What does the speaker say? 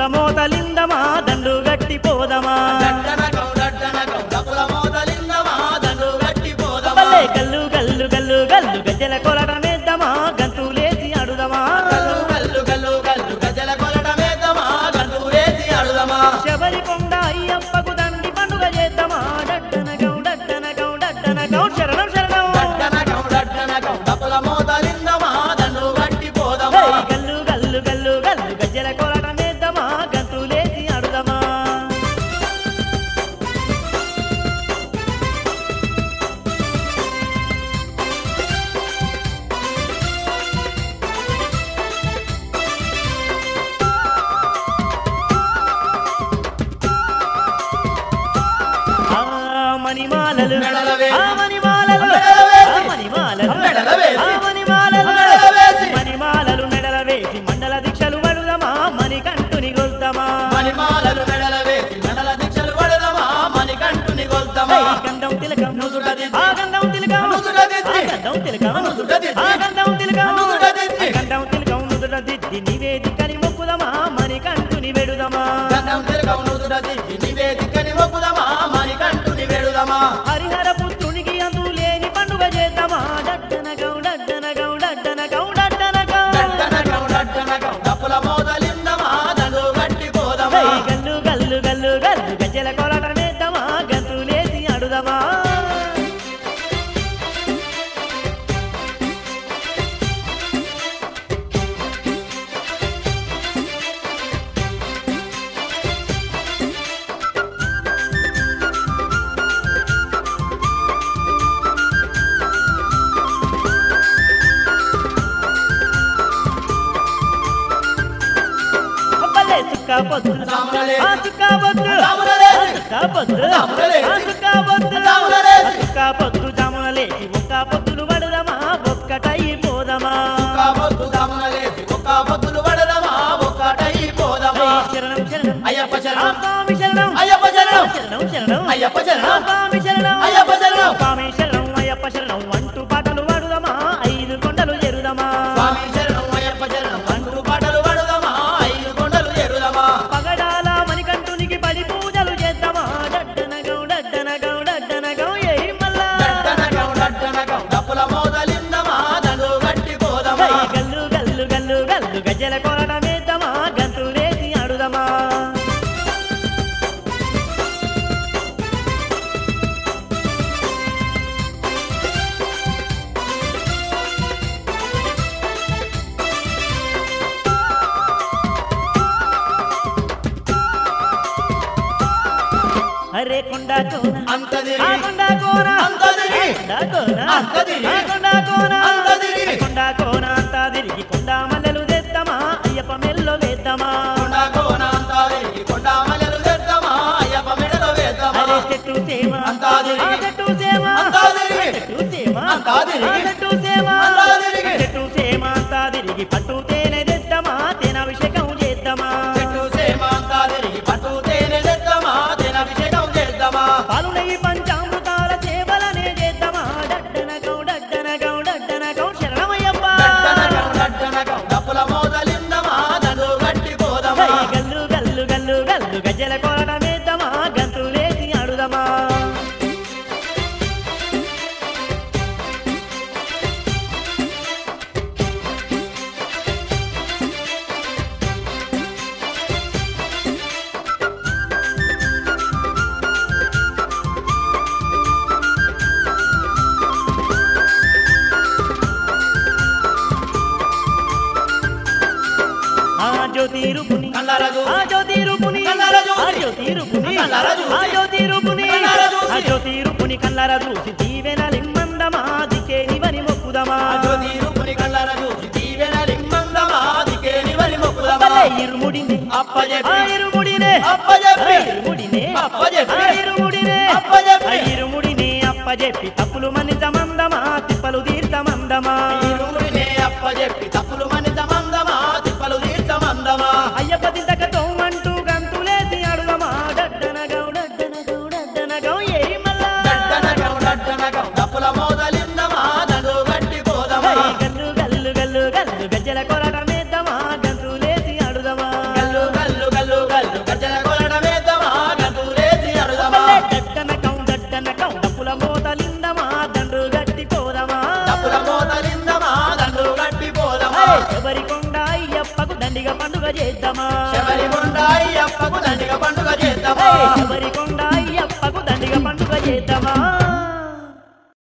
మోతలిందమా దండు గట్టి పోదమా దట్టనకం దట్టనకం డప్పుల మోతలిందమా దండు గట్టి పోదమా భలే గల్లు గల్లు గల్లు గల్లు గజ్జల కొలటమేద్దామా గంతులేసి అడుదమా గల్లు గల్లు గల్లు గల్లు గజల కొలటమేద్దామా గంటూరేసి అడుదమా శబరి కొండ అయ్యప్పకు దండి పండుగ చేద్దామా డడ్డనగం డడ్డనగం డడ్డనగం శరణం శరణం దట్టనకం దట్టనకం డప్పుల మోతలిందమా దండు గట్టి పోదమా హే, గల్లు గల్లు గల్లు గల్లు గజ్జల కొలటమేద్దామా గంతులేసి అడుదమా ఆ మణిమాలలు మెడల వేసి. ఆ మణిమాలలు మెడల వేసి. ఆ మణిమాలలు మెడల వేసి. ఆ మణిమాలలు మెడల వేసి. మణిమాలలు మెడల వేసి మండల దీక్షలు వడుదమా మణికంఠుని గొల్దమా మణిమాలలు మెడల వేసి మెడల దీక్షలు పడదమా మణికంఠుని గొల్దమా ఏయ్ గంధం తిలకం నుదుట దిద్ది. ఆ గంధం తిలకం నుదుట దిద్ది. ఆ గంధం తిలకం నుదుట దిద్ది. ఆ గంధం తిలకం నుదుట దిద్ది. ఆ గంధం తిలకం నుదుట దిద్ది నివేదికని మొక్కుదమా మణికంఠుని వెడుదమా గంధం తిరగం నుదుట దిద్ది నివేదికని మొక్కుదమా మణికంఠుని వేడుదమా హరిహర పుత్రునికి అందు లేని పండుగ చేద్దామా డడ్డనగం డడ్డనగం డడ్డనగం డడ్డనగం దట్టనకం దట్టనకం డప్పుల మోతలిందమా దండు గట్టి పోదమా ఏయ్ గల్లు గల్లు గల్లు గల్లు గజ్జల కొలటమేద్దామా గంతులేసి అడుదమా అబ్బలే సుక్క పొద్దు సాములలే. ఆ సుక్క పొద్దు సాములలే. ఆ సుక్క పొద్దు సాములలే. ఆ సుక్క పొద్దు సాములలే. ఆ సుక్క పొద్దు జాములలేసి ఒక్క పొద్దులు పడదమా ఒక్కటై పోదమా ఒక్క పొద్దు దమనలేసి ఒక్క పొద్దులు పడదమా ఒక్కటై పోదమా ఏయ్ శరణం శరణం అయ్యప్ప ఆ శరణం స్వామి శరణం అయ్యప్ప శరణం శరణం శరణం అయ్యప్ప శరణం. ఆ స్వామి శరణం అయ్యప్ప శరణం. స్వామి శరణం అయ్యప్ప శరణం అంటూ పాటలు పాడుదమా ఐదు కొండలు ఎరుదమా స్వామి శరణం అయ్యప్ప శరణం అంటూ పాటలు పడదమా ఐదు కొండలు ఎరుదమా పగడాల మణికంఠునికి పడి పూజలు చేద్దామా డడ్డనగం డడ్డనగం డడ్డనగం ఏ మల్లా దట్టనకం దట్టనకం డప్పుల మోదలిందమా దండు గట్టి పోదమా ఏయ్ గల్లు గల్లు గల్లు గల్లు గజ్జల కొరటమేద్దామా గంతులేసి ఆడుదమా అరే కొండ కోన అంత ఆ తిరిగి కొండ కోన అంత తిరిగి కొండ కోన అంత తిరిగి. ఆ కొండ కోన అంత తిరిగి. కొండ కోన అంతా తిరిగి కొండ మల్లెలు తెద్దామా అయ్యప్ప మెల్లో వేద్దామా కొండ కోన అంతా తిరిగి కొండ మల్లెలు తెద్దామా అయ్యప్ప మెడలో వేద్దామా అరే చెట్టు సేమ అంతా తిరిగి. ఆ చెట్టు సేమ అంతా తిరిగి. చెట్టు సేమ అంతా తిరిగి. ఆ చెట్టు సేమ అంతా తిరిగి. చెట్టు సేమ అంతా తిరిగి పట్టు తేనె తెద్దామా తేనభిషేకం చేద్దామా చెట్టు సేమ అంతా తిరిగి పట్టు తేనె తెద్దామా తేనభిషేకం చేద్దామా పాలు నెయ్యి పంచామృతాల సేవలనే చేద్దామా డడ్డనగం డడ్డనగం డడ్డనగం శరణమయ్యప్ప దట్టనకం దట్టనకం డప్పుల మోదలిందమా దండు గట్టి పోదమా ఏయ్ గల్లు గల్లు గల్లు గల్లు గజ్జల కొరటమేద్దామా గంతులేసి ఆడుదమా ఆ జ్యోతి రూపుని కళ్ళారా చూసి. ఆ జ్యోతి రూపుని కళ్ళారా చూసి. ఆ జ్యోతి రూపుని కళ్ళారా చూసి. ఆ జ్యోతి రూపుని కళ్ళారా చూసి. ఆ జ్యోతి రూపుని కళ్ళారా చూసి దీవెన లింగందమా దికే నివని మొక్కుదమా జ్యోతి రూపుని కళ్ళార చూసి దీవెన లింగందమా దికేని వరి మొక్కుదమా భలే ఇరుముడిని అప్పజెప్పి. ఆ ఇరుముడినే అప్పజెప్పి. ఆ ఇరుముడినే అప్పజెప్పి. ఆ ఇరుముడినే అప్పజెప్పి. ఆ ఇరుముడిని అప్పజెప్పి తప్పులు మన్నించమందమా తిప్పలు తీర్చమందమా ఈరుడినే అప్పజెప్పి తప్పులు మనిత మందమా తిప్పలు తీర్థమందమా అయ్యప్ప తింతకతో అంటూ గంతులేసి అడుగమా డడ్డనగం డడ్డనగం డడ్డనగం ఏ మల్లా దట్టనకం దట్టనకం డప్పుల మోదలిందమా దండు గట్టి పోదమా హై, గల్లు గల్లు గల్లు గల్లు గజ్జల కొరటమేద్దామా గంతులేసి అడుదమా గల్లు గల్లు గల్లు డప్పుల మోతలిందమా దండు గట్టి పోదమా ఏయ్, శబరికొండ అయ్యప్పకు దండిగా పండుగ చేద్దామా శబరికొండ అయ్యప్పకు దండిగ పండుగ చేద్దామా ఏయ్, శబరికొండ అయ్యప్పకు దండిగా పండుగ చేద్దామా